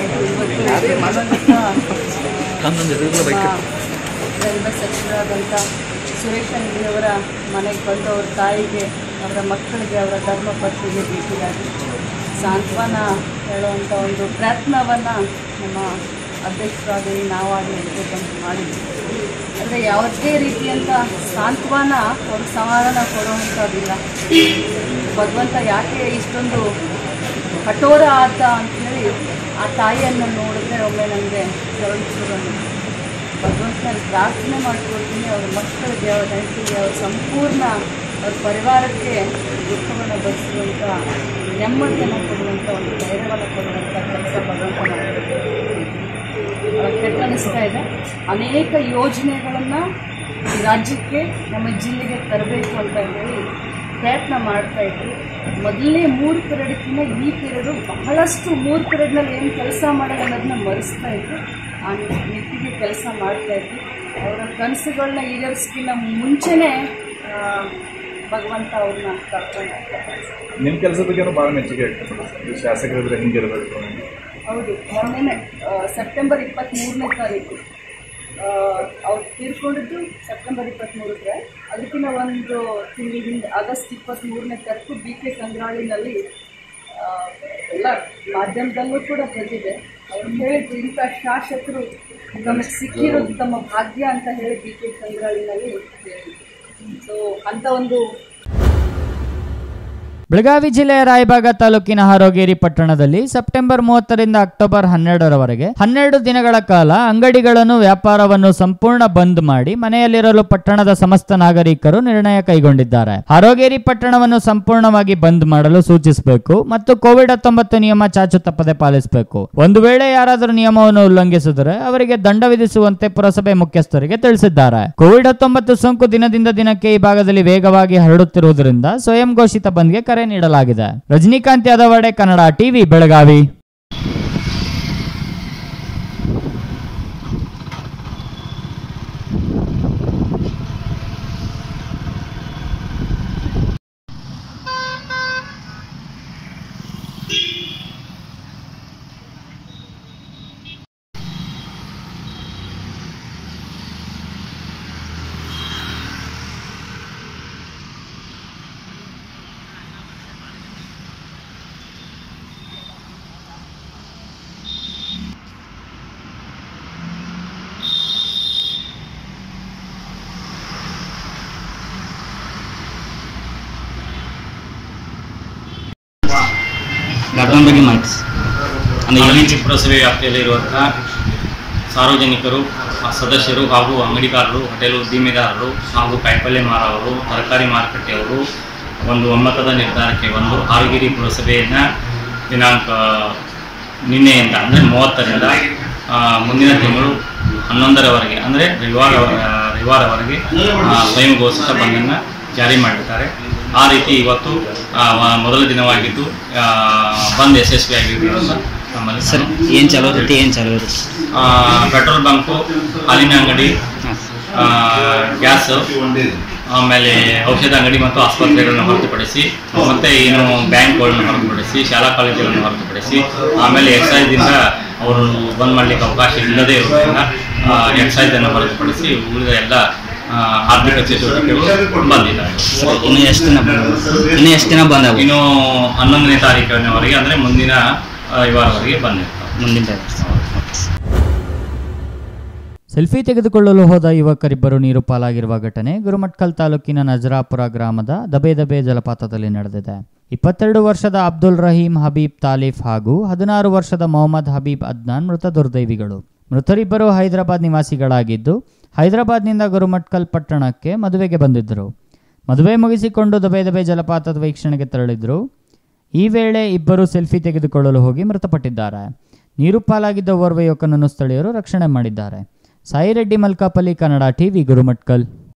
ರೈಲ್ವೆ ಸಚಿವರಾದಂಥ ಸುರೇಶ್ ಅಂಗಡಿಯವರ ಮನೆಗೆ ಬಂದು ಅವ್ರ ತಾಯಿಗೆ ಅವರ ಮಕ್ಕಳಿಗೆ ಅವರ ಧರ್ಮಪತ್ನಿಗೆ ಭೇಟಿಯಾಗಿ ಸಾಂತ್ವನ ಹೇಳುವಂಥ ಒಂದು ಪ್ರಯತ್ನವನ್ನು ನಮ್ಮ ಅಧ್ಯಕ್ಷರಾಗಿ ನಾವಾಗಲಿ ಬಂದು ಮಾಡಿದ್ವಿ ಆದರೆ ಯಾವುದೇ ರೀತಿಯಂಥ ಸಾಂತ್ವನ ಅವ್ರಿಗೆ ಸಮಾಧಾನ ಕೊಡುವಂಥದ್ದಿಲ್ಲ ಭಗವಂತ ಯಾಕೆ ಇಷ್ಟೊಂದು ಕಠೋರ ಆದ ಅಂಥೇಳಿ ಆ ತಾಯಿಯನ್ನು ನೋಡಿದ್ರೆ ಒಮ್ಮೆ ನನಗೆ ಕರುಣಿಸೋದು ಭಗವಂತನಲ್ಲಿ ಪ್ರಾರ್ಥನೆ ಮಾಡ್ಕೊಳ್ತೀನಿ ಅವ್ರ ಮಕ್ಕಳಿಗೆ ಅವ್ರ ಹೆಂಡತಿಗೆ ಅವ್ರ ಸಂಪೂರ್ಣ ಅವ್ರ ಪರಿವಾರಕ್ಕೆ ದುಃಖವನ್ನು ಭರಿಸುವಂಥ ನೆಮ್ಮದಿಯನ್ನು ಕೊಡುವಂಥ ಒಂದು ಧೈರ್ಯವನ್ನು ಕೊಡುವಂಥ ಕೆಲಸ ಭಗವಂತ ಮಾಡಬೇಕು ಭಾಳ ಕೆಟ್ಟ ಅನಿಸ್ತಾ ಇದೆ ಅನೇಕ ಯೋಜನೆಗಳನ್ನು ಈ ರಾಜ್ಯಕ್ಕೆ ನಮ್ಮ ಜಿಲ್ಲೆಗೆ ತರಬೇಕು ಅಂತ ಹೇಳಿ ಪ್ರಯತ್ನ ಮಾಡ್ತಾ ಇದ್ವಿ ಮೊದಲನೇ ಮೂರು ಪಿರಿಯಡ್ಕಿಂತ ಈ ಪಿರಿಯಡು ಬಹಳಷ್ಟು ಮೂರು ಪಿರಿಯಡ್ನಲ್ಲಿ ಏನು ಕೆಲಸ ಮಾಡೋದು ಅನ್ನೋದನ್ನ ಮರೆಸ್ತಾ ಇದ್ವಿ ಆ ನಿಟ್ಟಿಗೆ ಕೆಲಸ ಮಾಡ್ತಾ ಇದ್ವಿ ಅವರ ಕನಸುಗಳನ್ನ ಈಡೇರಿಸ್ಕಿನ್ನ ಮುಂಚೆನೇ ಆ, ಭಗವಂತ ಅವ್ರನ್ನ ಕರ್ಕೊಂಡು ಹೋಗ್ತಾರೆ ನಿಮ್ಮ ಕೆಲಸ ಬಗ್ಗೆ ಭಾಳ ಮೆಚ್ಚುಗೆ ವ್ಯಕ್ತಪಡಿಸ್ತಾರೆ ಶಾಸಕರಿದ್ರೆ ಹಿಂಗಿರಬೇಕು ಹೌದು ಮೊನ್ನೆನೆ ಆ, ಸೆಪ್ಟೆಂಬರ್ ಇಪ್ಪತ್ತ್ಮೂರನೇ ತಾರೀಕು ಆ, ಅವ್ರು ತೀರ್ಕೊಂಡಿದ್ದು ಸೆಪ್ಟೆಂಬರ್ ಇಪ್ಪತ್ತ್ಮೂರಕ್ಕೆ ಅದಕ್ಕಿಂತ ಒಂದು ತಿಂಗಳ ಹಿಂದೆ ಆಗಸ್ಟ್ ಇಪ್ಪತ್ತ್ಮೂರನೇ ತಾರೀಕು ಬಿ ಕೆ ಕಂಗ್ರಾಳಿನಲ್ಲಿ ಆ, ಎಲ್ಲ ಮಾಧ್ಯಮದಲ್ಲೂ ಕೂಡ ಬಂದಿದೆ ಅವ್ರು ಹೇಳಿದ್ರು ಇಂಥ ಶಾಸಕರು ನಮಗೆ ಸಿಕ್ಕಿರೋದು ತಮ್ಮ ಭಾಗ್ಯ ಅಂತ ಹೇಳಿ ಬಿ ಕೆ ಕಂಗ್ರಾಳಿನಲ್ಲಿ ಹೇಳಿದ್ರು ಸೊ ಅಂಥ ಒಂದು ಬೆಳಗಾವಿ ಜಿಲ್ಲೆಯ ರಾಯಬಾಗ ತಾಲೂಕಿನ ಹಾರೋಗೇರಿ ಪಟ್ಟಣದಲ್ಲಿ ಸೆಪ್ಟೆಂಬರ್ ಮೂವತ್ತರಿಂದ ಅಕ್ಟೋಬರ್ ಹನ್ನೆರಡರವರೆಗೆ ಹನ್ನೆರಡು ದಿನಗಳ ಕಾಲ ಅಂಗಡಿಗಳನ್ನು ವ್ಯಾಪಾರವನ್ನು ಸಂಪೂರ್ಣ ಬಂದ್ ಮಾಡಿ ಮನೆಯಲ್ಲಿರಲು ಪಟ್ಟಣದ ಸಮಸ್ತ ನಾಗರಿಕರು ನಿರ್ಣಯ ಕೈಗೊಂಡಿದ್ದಾರೆ ಹಾರೋಗೇರಿ ಪಟ್ಟಣವನ್ನು ಸಂಪೂರ್ಣವಾಗಿ ಬಂದ್ ಮಾಡಲು ಸೂಚಿಸಬೇಕು ಮತ್ತು ಕೋವಿಡ್ ಹತ್ತೊಂಬತ್ತು ನಿಯಮ ಚಾಚು ತಪ್ಪದೆ ಪಾಲಿಸಬೇಕು ಒಂದು ವೇಳೆ ಯಾರಾದರೂ ನಿಯಮವನ್ನು ಉಲ್ಲಂಘಿಸಿದರೆ ಅವರಿಗೆ ದಂಡ ವಿಧಿಸುವಂತೆ ಪುರಸಭೆ ಮುಖ್ಯಸ್ಥರಿಗೆ ತಿಳಿಸಿದ್ದಾರೆ ಕೋವಿಡ್ ಹತ್ತೊಂಬತ್ತು ಸೋಂಕು ದಿನದಿಂದ ದಿನಕ್ಕೆ ಈ ಭಾಗದಲ್ಲಿ ವೇಗವಾಗಿ ಹರಡುತ್ತಿರುವುದರಿಂದ ಸ್ವಯಂ ಘೋಷಿತ ಬಂದ್ಗೆ ಕರೆ ನೀಡಲಾಗಿದೆ ರಜನಿಕಾಂತ್ ಯಾದವಾಡೆ ಕನ್ನಡ ಟಿವಿ ಬೆಳಗಾವಿ ಲಾಕ್ಡೌನ್ ಬಗ್ಗೆ ಮಾಹಿತಿ ಅಂದರೆ ಪುರಸಭೆ ವ್ಯಾಪ್ತಿಯಲ್ಲಿರುವಂತಹ ಸಾರ್ವಜನಿಕರು ಆ, ಸದಸ್ಯರು ಹಾಗೂ ಅಂಗಡಿಕಾರರು ಹೋಟೆಲ್ ಉದ್ದಿಮೆದಾರರು ಹಾಗೂ ಕಾಯಿಪಲ್ಯ ಮಾರವರು ತರಕಾರಿ ಮಾರುಕಟ್ಟೆಯವರು ಒಂದು ಒಮ್ಮತದ ನಿರ್ಧಾರಕ್ಕೆ ಬಂದು ಹಾಲಗಿರಿ ಪುರಸಭೆಯನ್ನು ದಿನಾಂಕ ನಿನ್ನೆಯಿಂದ ಅಂದರೆ ಮೂವತ್ತರಿಂದ ಆ, ಮುಂದಿನ ತಿಂಗಳು ಹನ್ನೊಂದರವರೆಗೆ ಅಂದರೆ ರವಿವಾರ ರವಿವಾರವರೆಗೆ ಆ, ಸ್ವಯಂ ಘೋಷಿತ ಬಂದನ್ನು ಜಾರಿ ಮಾಡಿರ್ತಾರೆ ಆ ರೀತಿ ಇವತ್ತು ಆ, ವ- ಮೊದಲ ದಿನವಾಗಿದ್ದು ಆ, ಬಂದ್ ಯಶಸ್ವಿಯಾಗಿರೋದ್ರಿಂದ ನಮ್ಮಲ್ಲಿ ಸರ್ ಏನು ಚಾಲೂ ಇರುತ್ತೆ ಏನು ಚಾಲೂ ಇರುತ್ತೆ ಆ, ಪೆಟ್ರೋಲ್ ಬಂಕು ಹಾಲಿನ ಅಂಗಡಿ ಆ, ಗ್ಯಾಸ್ ಆಮೇಲೆ ಔಷಧ ಅಂಗಡಿ ಮತ್ತು ಆಸ್ಪತ್ರೆಗಳನ್ನು ಹೊರತುಪಡಿಸಿ ಮತ್ತೆ ಏನು ಬ್ಯಾಂಕ್ಗಳನ್ನು ಹೊರತುಪಡಿಸಿ ಶಾಲಾ ಕಾಲೇಜುಗಳನ್ನು ಹೊರತುಪಡಿಸಿ ಆಮೇಲೆ ಎಕ್ಸೈಸ್ದಿಂದ ಅವರು ಬಂದ್ ಮಾಡಲಿಕ್ಕೆ ಅವಕಾಶ ಇಲ್ಲದೇ ಇರೋದ್ರಿಂದ ಎಕ್ಸೈಸ್ ಅನ್ನು ಹೊರತುಪಡಿಸಿ ಉಳಿದ ಎಲ್ಲ ಆ, ಆರ್ಥಿಕ ಚಟುವಟಿಕೆಗಳು ಬಂದಿದ್ದಾವೆ ಸರ್ ಇನ್ನು ಎಷ್ಟು ದಿನ ಬಂದ ಇನ್ನು ಎಷ್ಟು ದಿನ ಬಂದಾವು ಇನ್ನು ಹನ್ನೊಂದನೇ ತಾರೀಕಿನವರೆಗೆ ಅಂದರೆ ಮುಂದಿನ ಆ, ರವಿವಾರವರೆಗೆ ಬಂದಿರ್ತಾವೆ ಮುಂದಿನ ಸೆಲ್ಫಿ ತೆಗೆದುಕೊಳ್ಳಲು ಹೋದ ಯುವಕರಿಬ್ಬರು ನೀರು ಪಾಲಾಗಿರುವ ಘಟನೆ ಗುರುಮಟ್ಕಲ್ ತಾಲೂಕಿನ ನಜರಾಪುರ ಗ್ರಾಮದ ದಬೆ ದಬೆ ಜಲಪಾತದಲ್ಲಿ ನಡೆದಿದೆ ಇಪ್ಪತ್ತೆರಡು ವರ್ಷದ ಅಬ್ದುಲ್ ರಹೀಂ ಹಬೀಬ್ ತಾಲಿಫ್ ಹಾಗೂ ಹದಿನಾರು ವರ್ಷದ ಮೊಹಮ್ಮದ್ ಹಬೀಬ್ ಅದ್ನಾನ್ ಮೃತ ದುರ್ದೈವಿಗಳು ಮೃತರಿಬ್ಬರು ಹೈದರಾಬಾದ್ ನಿವಾಸಿಗಳಾಗಿದ್ದು ಹೈದರಾಬಾದ್ನಿಂದ ಗುರುಮಟ್ಕಲ್ ಪಟ್ಟಣಕ್ಕೆ ಮದುವೆಗೆ ಬಂದಿದ್ದರು ಮದುವೆ ಮುಗಿಸಿಕೊಂಡು ದಬೆ ದಬೆ ಜಲಪಾತದ ವೀಕ್ಷಣೆಗೆ ತೆರಳಿದ್ರು ಈ ವೇಳೆ ಇಬ್ಬರು ಸೆಲ್ಫಿ ತೆಗೆದುಕೊಳ್ಳಲು ಹೋಗಿ ಮೃತಪಟ್ಟಿದ್ದಾರೆ ನೀರು ಪಾಲಾಗಿದ್ದ ಓರ್ವ ಯುವಕನನ್ನು ಸ್ಥಳೀಯರು ರಕ್ಷಣೆ ಮಾಡಿದ್ದಾರೆ ಸಾಯಿರೆಡ್ಡಿ ಮಲ್ಕಾಪಲ್ಲಿ ಕನ್ನಡ ಟಿವಿ ಗುರುಮಟ್ಕಲ್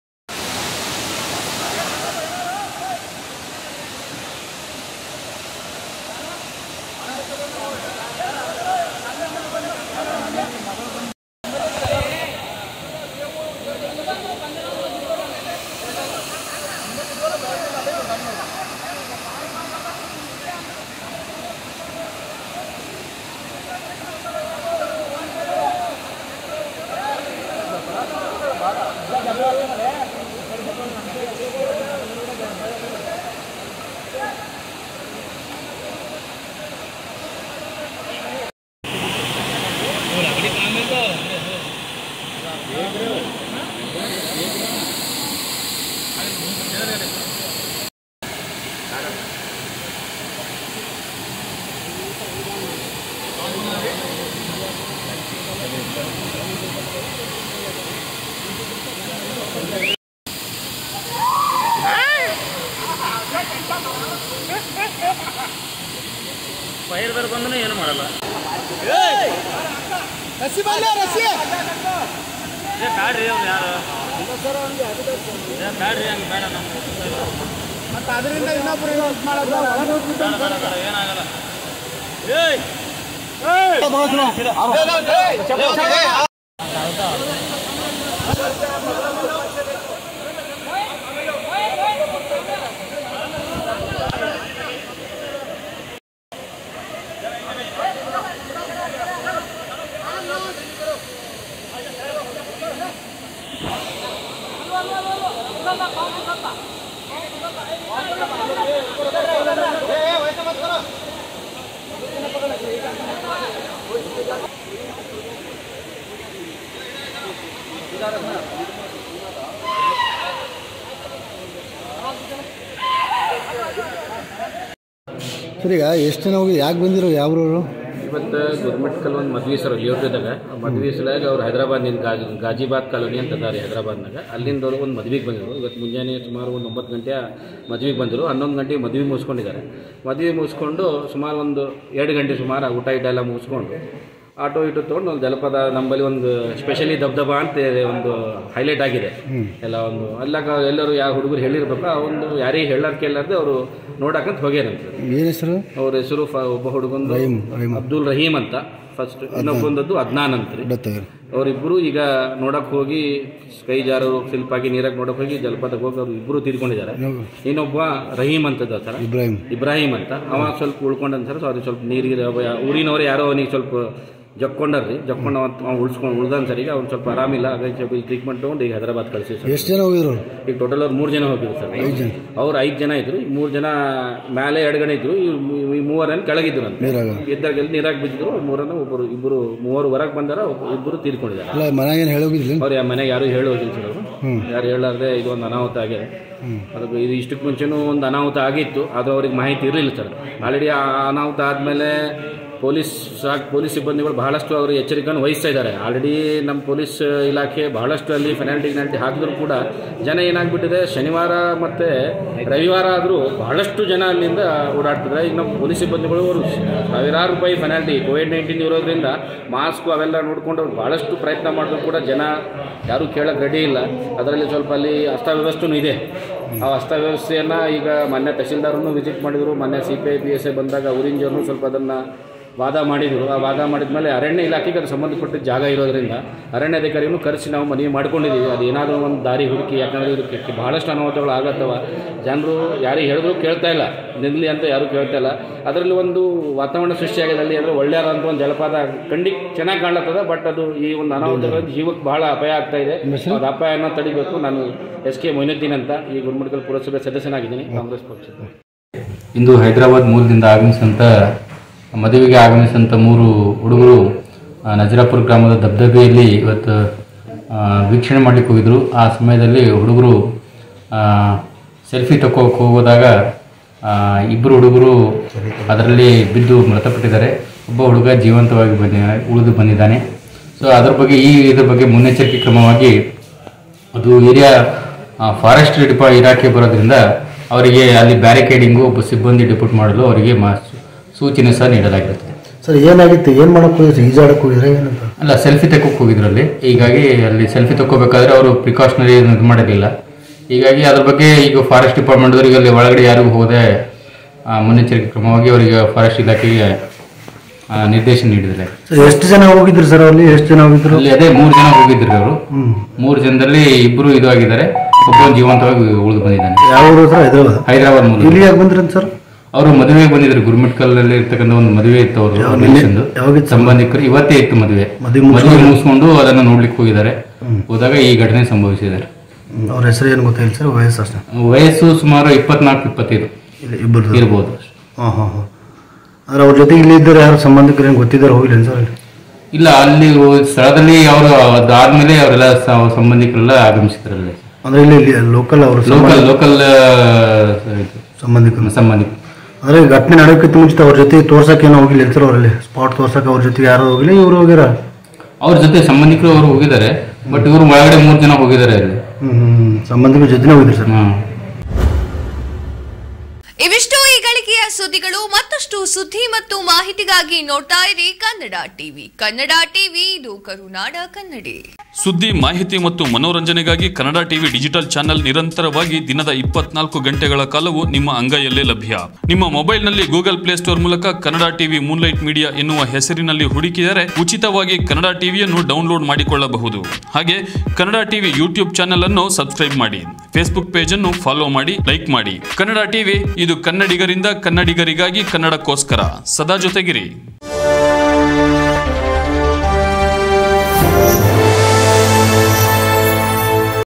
ಫೈರ್ ಬರ್ ಬಂದನು ಏನು ಮಾಡಲ್ಲ ರಸಿ ಬಲ್ಲ ರಸಿ ಏ ಬ್ಯಾಡ್ರಿ ಅವ್ರು ಯಾರು ಏ ಬ್ಯಾಡ್ರಿ ಹಂಗೆ ಬೇಡ ನಮ್ಗೆ ಮತ್ತೆ ಅದರಿಂದ ಇನ್ನೊಬ್ರು ಯೂಸ್ ಮಾಡೋದು ಏನಾಗಲ್ಲ ಏಯ್ ಸರ್ ಈಗ ಎಷ್ಟು ಜನ ಹೋಗಿ ಯಾಕೆ ಬಂದಿರೋ ಯಾವ್ರವರು ಇವತ್ತು ಗುರ್ಮಟ್ಕಲ್ ಒಂದು ಮದ್ವೆ ಸರ್ ಲಿಯೋಟಿದಾಗ ಮದ್ವೆ ಸಲಾಗ ಅವ್ರು ಹೈದರಾಬಾದ್ನಿಂದ ಗಾಜಿ ಗಾಜಿಬಾದ್ ಕಾಲೋನಿ ಅಂತ ಅದಾರೆ ಹೈದರಾಬಾದ್ನಾಗ ಅಲ್ಲಿಂದವ್ರು ಒಂದು ಮದ್ವೆಗೆ ಬಂದಿದ್ರು ಇವತ್ತು ಮುಂಜಾನೆ ಸುಮಾರು ಒಂದು ಒಂಬತ್ತು ಗಂಟೆ ಮದ್ವೆಗೆ ಬಂದರು ಹನ್ನೊಂದು ಗಂಟೆಗೆ ಮದ್ವೆ ಮುಗಿಸ್ಕೊಂಡಿದ್ದಾರೆ ಮದ್ವೆ ಮುಗಿಸ್ಕೊಂಡು ಸುಮಾರು ಒಂದು ಎರಡು ಗಂಟೆ ಸುಮಾರು ಊಟ ಗಿಟ ಎಲ್ಲ ಮುಗಿಸ್ಕೊಂಡು ಆಟೋ ಇಟೋ ತೊಗೊಂಡು ಒಂದು ಜಲಪದ ನಮ್ಮಲ್ಲಿ ಒಂದು ಸ್ಪೆಷಲಿ ದಬ್ದಬ ಅಂತ ಒಂದು ಹೈಲೈಟ್ ಆಗಿದೆ ಎಲ್ಲ ಒಂದು ಅಲ್ಲಾಗ ಎಲ್ಲರೂ ಯಾವ ಹುಡುಗರು ಹೇಳಿರ್ಬೇಕು ಆ ಒಂದು ಯಾರಿಗೆ ಹೇಳೋದ್ ಕೇಳಾರ್ದೆ ಅವರು ನೋಡಕ್ಕಂತ ಹೋಗ್ಯಾರಂತ ಏನು ಹೆಸರು ಅವ್ರ ಹೆಸರು ಫ- ಒಬ್ಬ ಹುಡುಗಂದು ರಹೀಮ್, ರಹೀಮ್. ಅಬ್ದುಲ್ ರಹೀಮ್ ಅಂತ ಫಸ್ಟ್ ಇನ್ನೊಬ್ಬಂದದ್ದು ಅದ್ನಾನ್ ಅಂತ ರೀ ಗೊತ್ತಾಗಿಲ್ಲ ಅವರಿಬ್ಬರು ಈಗ ನೋಡಕ್ ಹೋಗಿ ಕೈ ಜಾರರು ಶಿಲ್ಪಾಗಿ ನೀರಾಗ ನೋಡಕ್ ಹೋಗಿ ಜಲಪಾತಕ್ಕೆ ಹೋಗಿ ಅವ್ರು ಇಬ್ಬರು ತೀರ್ಕೊಂಡಿದ್ದಾರೆ ಇನ್ನೊಬ್ಬ ರಹೀಮ್ ಅಂತದ ಸರ್ ಇಬ್ರಾಹಿಂ ಇಬ್ರಾಹಿಂ ಅಂತ ಅವ ಸ್ವಲ್ಪ ಉಳ್ಕೊಂಡಂತ ಸರ್ ಸೊ ಅವ್ರಿಗೆ ಸ್ವಲ್ಪ ನೀರಿಗೆ ಅವ ಊರಿನವ್ರು ಯಾರೋ ಅವನಿಗೆ ಸ್ವಲ್ಪ ಜಕ್ಕೊಂಡರ್ರಿ ಜಕ್ಕೊಂಡು ಅವ ಅವ್ನು ಉಳ್ಸ್ಕೊಂಡು ಉಳ್ದಾನ ಸರ್ ಈಗ ಅವ್ನು ಸ್ವಲ್ಪ ಆರಾಮಿಲ್ಲ ಹಾಗಾಗಿ ಸ್ವಲ್ಪ ಇಲ್ಲಿ ಟ್ರೀಟ್ಮೆಂಟ್ ತೊಗೊಂಡು ಈಗ ಹೈದರಾಬಾದ್ ಕಳಿಸಿ ಸರ್ ಎಷ್ಟು ಜನ ಹೋಗಿದ್ರು ಈಗ ಟೋಟಲ್ ಅವ್ರು ಮೂರು ಜನ ಹೋಗಿದ್ರು ಸರ್ ಐದು ಜನ. ಅವ್ರು ಐದು ಜನ ಇದ್ರು ಈ ಮೂರು ಜನ ಮೇಲೆ ಎರಡು ಗಣ ಇದ್ರು ಈ ಮೂ- ಈ ಮೂವರನ್ನು ಕೆಳಗಿದ್ರು ಅಂತ ನೀರಾಗ ಇದ್ದಾಗ ಎಲ್ಲಿ ನೀರಾಗ ಬಿದ್ದಿದ್ರು ಮೂರನ್ನ ಒಬ್ಬರು ಇಬ್ಬರು ಮೂವರು ಹೊರಗೆ ಬಂದಾರ ಒಬ್ಬ- ಇಬ್ಬರು ತೀರ್ಕೊಂಡಿದ್ದಾರೆ ಅಲ್ಲ ಮನೆಗೆ ಏನು ಹೇಳೋಗಿದ್ಲಿ ಅವ್ರು ಯಾ- ಮನೆಗೆ ಯಾರು ಹೇಳಿ ಹೋಗಿಲ್ಲ ಸರ್ ಅವರು ಹ್ಮ್. ಯಾರು ಹೇಳಾರ್ದೆ ಇದು ಒಂದು ಅನಾಹುತ ಆಗಿದೆ ಹ್ಮ್. ಅದಕ್ಕೆ ಇದು ಇಷ್ಟಕ್ಕೆ ಮುಂಚೆನೂ ಒಂದು ಅನಾಹುತ ಆಗಿತ್ತು ಆದ್ರೆ ಅವ್ರಿಗೆ ಮಾಹಿತಿ ಇರಲಿಲ್ಲ ಸರ್ ಆಲ್ರೆಡಿ ಆ ಅನಾಹುತ ಆದಮೇಲೆ ಪೊಲೀಸ್ ಶಾಖ ಪೊಲೀಸ್ ಸಿಬ್ಬಂದಿಗಳು ಬಹಳಷ್ಟು ಅವರು ಎಚ್ಚರಿಕೆಯನ್ನು ವಹಿಸ್ತಾ ಇದ್ದಾರೆ ಆಲ್ರೆಡಿ ನಮ್ಮ ಪೊಲೀಸ್ ಇಲಾಖೆ ಬಹಳಷ್ಟು ಅಲ್ಲಿ ಫೆನಾಲ್ಟಿ ಗಿನಾಲ್ಟಿ ಹಾಕಿದ್ರು ಕೂಡ ಜನ ಏನಾಗ್ಬಿಟ್ಟಿದೆ ಶನಿವಾರ ಮತ್ತು ರವಿವಾರ ಆದರೂ ಬಹಳಷ್ಟು ಜನ ಅಲ್ಲಿಂದ ಓಡಾಡ್ತಿದ್ದಾರೆ ಈಗ ನಮ್ಮ ಪೊಲೀಸ್ ಸಿಬ್ಬಂದಿಗಳು ಅವರು ಸಾವಿರಾರು ರೂಪಾಯಿ ಫೆನಾಲ್ಟಿ ಕೋವಿಡ್ ನೈನ್ಟೀನ್ ಇರೋದ್ರಿಂದ ಮಾಸ್ಕು ಅವೆಲ್ಲ ನೋಡಿಕೊಂಡು ಅವ್ರು ಭಾಳಷ್ಟು ಪ್ರಯತ್ನ ಮಾಡಿದ್ರು ಕೂಡ ಜನ ಯಾರೂ ಕೇಳೋಕ್ಕೆ ರೆಡಿ ಇಲ್ಲ ಅದರಲ್ಲಿ ಸ್ವಲ್ಪ ಅಲ್ಲಿ ಅಸ್ತವ್ಯವಸ್ಥೆನೂ ಇದೆ ಆ ಅಸ್ತವ್ಯವಸ್ಥೆಯನ್ನು ಈಗ ಮೊನ್ನೆ ತಹಸೀಲ್ದಾರನ್ನು ವಿಸಿಟ್ ಮಾಡಿದರು ಮೊನ್ನೆ C P I P S I ಬಂದಾಗ ಊರಿಂಜವ್ರನ್ನು ಸ್ವಲ್ಪ ಅದನ್ನು ವಾದ ಮಾಡಿದರು ಆ ವಾದ ಮಾಡಿದ ಮೇಲೆ ಅರಣ್ಯ ಇಲಾಖೆಗೆ ಅದು ಸಂಬಂಧಪಟ್ಟ ಜಾಗ ಇರೋದ್ರಿಂದ ಅರಣ್ಯಾಧಿಕಾರಿಯನ್ನು ಕರೆಸಿ ನಾವು ಮನವಿ ಮಾಡ್ಕೊಂಡಿದ್ದೀವಿ ಅದು ಏನಾದರೂ ಒಂದು ದಾರಿ ಹುಡುಕಿ ಯಾಕಂದರೆ ಇದಕ್ಕೆ ಬಹಳಷ್ಟು ಅನಾಹುತಗಳು ಆಗತ್ತವ ಜನರು ಯಾರಿಗೆ ಹೇಳಿದ್ರು ಕೇಳ್ತಾ ಇಲ್ಲ ನಿಲ್ಲಿ ಅಂತ ಯಾರೂ ಕೇಳ್ತಾ ಇಲ್ಲ ಅದರಲ್ಲಿ ಒಂದು ವಾತಾವರಣ ಸೃಷ್ಟಿಯಾಗಿದೆ ಅಲ್ಲಿ ಅಂದರೆ ಒಳ್ಳೆಯದ ಅಂತ ಒಂದು ಜಲಪಾತ ಕಂಡಿಗೆ ಚೆನ್ನಾಗಿ ಕಾಣ್ಲತ್ತದ ಬಟ್ ಅದು ಈ ಒಂದು ಅನಾಹುತಗಳಿಂದ ಜೀವಕ್ಕೆ ಬಹಳ ಅಪಾಯ ಆಗ್ತಾ ಇದೆ ಅದು ಅಪಾಯನ ತಡಿಬೇಕು ನಾನು ಎಸ್ ಕೆ ಮೊಯ್ನುದ್ದೀನ್ ಅಂತ ಈ ಗುರುಮಠಕಲ್ ಪುರಸಭೆ ಸದಸ್ಯನಾಗಿದ್ದೀನಿ ಕಾಂಗ್ರೆಸ್ ಪಕ್ಷದ ಇಂದು ಹೈದರಾಬಾದ್ ಮೂಲದಿಂದ ಆಗಮಿಸಿದಂಥ ಮದುವೆಗೆ ಆಗಮಿಸಿದಂಥ ಮೂರು ಹುಡುಗರು ಆ, ನಜರಾಪುರ ಗ್ರಾಮದ ದಬ್ದಬೆಯಲ್ಲಿ ಇವತ್ತು ಆ, ವೀಕ್ಷಣೆ ಮಾಡಲಿಕ್ಕೆ ಹೋಗಿದ್ರು ಆ ಸಮಯದಲ್ಲಿ ಹುಡುಗರು ಸೆಲ್ಫಿ ತಗೋಕ್ಕೆ ಹೋಗೋದಾಗ ಆ, ಇಬ್ಬರು ಹುಡುಗರು ಅದರಲ್ಲಿ ಬಿದ್ದು ಮೃತಪಟ್ಟಿದ್ದಾರೆ ಒಬ್ಬ ಹುಡುಗ ಜೀವಂತವಾಗಿ ಬಂದ ಉಳಿದು ಬಂದಿದ್ದಾನೆ ಸೊ ಅದ್ರ ಬಗ್ಗೆ ಈ ಇದ್ರ ಬಗ್ಗೆ ಮುನ್ನೆಚ್ಚರಿಕೆ ಕ್ರಮವಾಗಿ ಅದು ಏರಿಯಾ ಫಾರೆಸ್ಟ್ ಡಿಪಾ ಇಲಾಖೆ ಬರೋದ್ರಿಂದ ಅವರಿಗೆ ಅಲ್ಲಿ ಬ್ಯಾರಿಕೇಡಿಂಗು ಒಬ್ಬ ಸಿಬ್ಬಂದಿ ಡಿಪೋಟ್ ಮಾಡಲು ಅವರಿಗೆ ಮಾ ಸೂಚನೆ ಸಹ ನೀಡಲಾಗಿರುತ್ತೆ ಸರ್ ಏನಾಗಿತ್ತು ಏನು ಮಾಡಕ್ಕೆ ಹೋಗಿದ್ರಿ ಈಜಾಡಕ್ಕೆ ಹೋಗಿದ್ರೆ ಏನಂತ ಅಲ್ಲ ಸೆಲ್ಫಿ ತಗೋಕೆ ಹೋಗಿದ್ರು ಅಲ್ಲಿ ಹೀಗಾಗಿ ಅಲ್ಲಿ ಸೆಲ್ಫಿ ತಗೋಬೇಕಾದ್ರೆ ಅವರು ಪ್ರಿಕಾಷನರಿ ಇದು ಮಾಡಿರಲಿಲ್ಲ ಹೀಗಾಗಿ ಅದ್ರ ಬಗ್ಗೆ ಈಗ ಫಾರೆಸ್ಟ್ ಡಿಪಾರ್ಟ್ಮೆಂಟ್ ಅವರಿಗೆ ಅಲ್ಲಿ ಒಳಗಡೆ ಯಾರಿಗೂ ಹೋದೆ ಆ, ಮುನ್ನೆಚ್ಚರಿಕೆ ಕ್ರಮವಾಗಿ ಅವರಿಗೆ ಫಾರೆಸ್ಟ್ ಇಲಾಖೆಗೆ ಆ, ನಿರ್ದೇಶನ ನೀಡಿದ್ದಾರೆ ಸರ್ ಎಷ್ಟು ಜನ ಹೋಗಿದ್ರು ಸರ್ ಅಲ್ಲಿ ಎಷ್ಟು ಜನ ಹೋಗಿದ್ರು ಅಲ್ಲಿ ಅದೇ ಮೂರು ಜನ ಹೋಗಿದ್ರು ಅವರು ಹ್ಮ್. ಮೂರು ಜನದಲ್ಲಿ ಇಬ್ಬರು ಇದು ಆಗಿದ್ದಾರೆ ಒಬ್ಬ ಜೀವಂತವಾಗಿ ಉಳಿದು ಬಂದಿದ್ದಾನೆ ಯಾವ ಊರು ಸರ್ ಹೈದರಾಬಾದ್ ಹೈದರಾಬಾದ್ ಮೂಲ ಇಲ್ಲಿ ಯಾಕೆ ಬಂದ್ರಂತ ಸರ್ ಅವರು ಮದುವೆಗೆ ಬಂದಿದ್ರು ಗುರುಮಿಟ್ಕಲ್ನಲ್ಲಿ ಇರ್ತಕ್ಕಂಥ ಒಂದು ಮದುವೆ ಇತ್ತು ಅವರು ಯಾವಾಗ ರಿಲೇಷನ್ದು. ಯಾವಾಗಿತ್ತು? ಸಂಬಂಧಿಕರು ಇವತ್ತೇ ಇತ್ತು ಮದುವೆ ಮದುವೆ ಮದುವೆ ಮುಗಿಸ್ಕೊಂಡು- ಮುಗಿಸ್ಕೊಂಡು ಅದನ್ನು ನೋಡ್ಲಿಕ್ಕೆ ಹೋಗಿದ್ದಾರೆ ಹ್ಮ್. ಹೋದಾಗ ಈ ಘಟನೆ ಸಂಭವಿಸಿದ್ದಾರೆ ಹ್ಮ್. ಅವ್ರ ಹೆಸರು ಏನು ಗೊತ್ತಿಲ್ಲ ಸರ್ ವಯಸ್ಸು ಅಷ್ಟೇ ವಯಸ್ಸು ಸುಮಾರು ಇಪ್ಪತ್ನಾಲ್ಕು ಇಪ್ಪತ್ತೈದು ಇಲ್ಲಿ ಇಬ್ಬರು ಇರ್ಬೋದು ಹಾಂ ಹಾಂ ಹಾಂ ಅಂದ್ರೆ ಅವ್ರ ಜೊತೆಗೆ ಇಲ್ಲಿ ಇದ್ದಾರೆ ಯಾರು ಸಂಬಂಧಿಕರು ಏನು ಗೊತ್ತಿದ್ದಾರೆ ಹೋಗಿಲ್ಲ ಸರ್ ಅಲ್ಲಿ ಇಲ್ಲ ಅಲ್ಲಿ ಸ್ಥಳದಲ್ಲಿ ಅವರು ಅದಾದ್ಮೇಲೆ ಅವರೆಲ್ಲ ಸ- ಸಂಬಂಧಿಕರೆಲ್ಲ ಆಗಮಿಸಿದ್ರಲ್ಲಿ ಅಂದ್ರೆ ಇಲ್ಲಿ ಇಲ್ಲಿ ಲೋಕಲ್ ಅವರು ಲೋಕಲ್ ಲೋಕಲ್ ಸಂಬಂಧಿಕರು ಸಂಬಂಧಿಕ ಅಂದ್ರೆ ಈ ಘಟನೆ ನಡೆಯೋಕ್ಕಿಂತ ಮುಂಚಿತ ಅವ್ರ ಜೊತೆ ತೋರ್ಸಕ್ಕೆ ಏನೋ ಹೋಗಿಲ್ಲ ಸರ್ ಅವರಲ್ಲಿ ಸ್ಪಾಟ್ ತೋರ್ಸಕ್ಕೆ ಅವ್ರ ಜೊತೆಗೆ ಯಾರು ಹೋಗಿಲ್ಲ ಇವ್ರು ಹೋಗ್ಯಾರ ಅವ್ರ ಜೊತೆ ಸಂಬಂಧಿಕರು ಅವರು ಹೋಗಿದ್ದಾರೆ ಬಟ್ ಇವರು ಒಳಗಡೆ ಮೂರು ಜನ ಹೋಗಿದ್ದಾರೆ ಅಲ್ಲಿ ಹ್ಮ್ ಹ್ಮ್ ಸಂಬಂಧಿಕರ ಜೊತೆನೇ ಹೋಗಿದ್ರು ಸರ್ ಇವಿಷ್ಟು ಈ ಗಳಿಗೆಯ ಸುದ್ದಿಗಳು ಮತ್ತಷ್ಟು ಸುದ್ದಿ ಮತ್ತು ಮಾಹಿತಿಗಾಗಿ ನೋಡ್ತಾ ಇರಿ ಕನ್ನಡ ಟಿವಿ ಕನ್ನಡ ಟಿವಿ ಇದು ಕರುನಾಡ ಕನ್ನಡಿ ಸುದ್ದಿ ಮಾಹಿತಿ ಮತ್ತು ಮನೋರಂಜನೆಗಾಗಿ ಕನ್ನಡ ಟಿವಿ ಡಿಜಿಟಲ್ ಚಾನೆಲ್ ನಿರಂತರವಾಗಿ ದಿನದ ಇಪ್ಪತ್ನಾಲ್ಕು ಗಂಟೆಗಳ ಕಾಲವು ನಿಮ್ಮ ಅಂಗೈಯಲ್ಲೇ ಲಭ್ಯ ನಿಮ್ಮ ಮೊಬೈಲ್ನಲ್ಲಿ ಗೂಗಲ್ ಪ್ಲೇಸ್ಟೋರ್ ಮೂಲಕ ಕನ್ನಡ ಟಿವಿ ಮೂನ್ಲೈಟ್ ಮೀಡಿಯಾ ಎನ್ನುವ ಹೆಸರಿನಲ್ಲಿ ಹುಡುಕಿದರೆ ಉಚಿತವಾಗಿ ಕನ್ನಡ ಟಿವಿಯನ್ನು ಡೌನ್ಲೋಡ್ ಮಾಡಿಕೊಳ್ಳಬಹುದು ಹಾಗೆ ಕನ್ನಡ ಟಿವಿ ಯೂಟ್ಯೂಬ್ ಚಾನೆಲ್ ಅನ್ನು ಸಬ್ಸ್ಕ್ರೈಬ್ ಮಾಡಿ ಫೇಸ್ಬುಕ್ ಪೇಜ್ ಅನ್ನು ಫಾಲೋ ಮಾಡಿ ಲೈಕ್ ಮಾಡಿ ಕನ್ನಡ ಟಿವಿ ಇದು ಕನ್ನಡಿಗರಿಂದ ಕನ್ನಡಿಗರಿಗಾಗಿ ಕನ್ನಡಕ್ಕೋಸ್ಕರ ಸದಾ ಜೊತೆಗಿರಿ